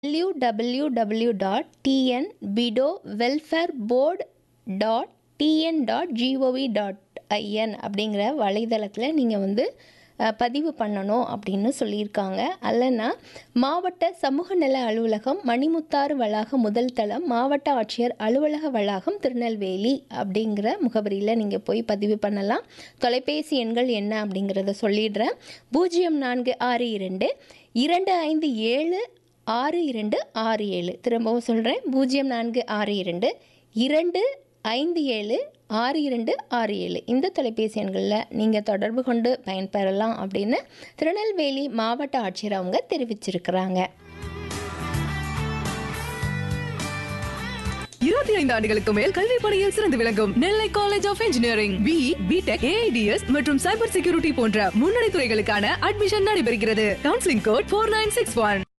www.tnbidowelfareboard.tn.gov.in அப்படிங்கிற வலைதளத்தில் நீங்கள் வந்து அஹ், பதிவு பண்ணணும் அப்படின்னு சொல்லியிருக்காங்க அல்லனா மாவட்ட சமூக நல அலுவலகம் மணிமுத்தாறு வளாகம் முதல் தளம் மாவட்ட ஆட்சியர் அலுவலக வளாகம் திருநெல்வேலி அப்படிங்கிற முகவரியில் நீங்கள் போய் பதிவு பண்ணலாம் தொலைபேசி எண்கள் என்ன அப்படிங்கிறத சொல்லிடுறேன் பூஜ்ஜியம் நான்கு ஆறு இரண்டு இரண்டு ஐந்து ஏழு ஆறு இரண்டு ஆறு ஏழு திரும்பவும் சொல்கிறேன் பூஜ்ஜியம் நான்கு ஆறு இரண்டு இரண்டு ஐந்து ஏழு ஆறு இரண்டு ஆறு ஏழு இந்த தொலைபேசி எண்களில் நீங்கள் தொடர்பு கொண்டு பயன்பெறலாம் அப்படின்னு திருநெல்வேலி மாவட்ட ஆட்சியர் அவங்க தெரிவிச்சிருக்கிறாங்க இருபத்தி ஐந்து ஆண்டுகளுக்கு மேல் கல்வி பணியில் சிறந்து விளங்கும் Nellai college of engineering B BTech AIDS மற்றும் சைபர் செக்யூரிட்டி போன்ற முன்னணி துறைகளுக்கான அட்மிஷன் நடைபெறுகிறது counselling code four nine six one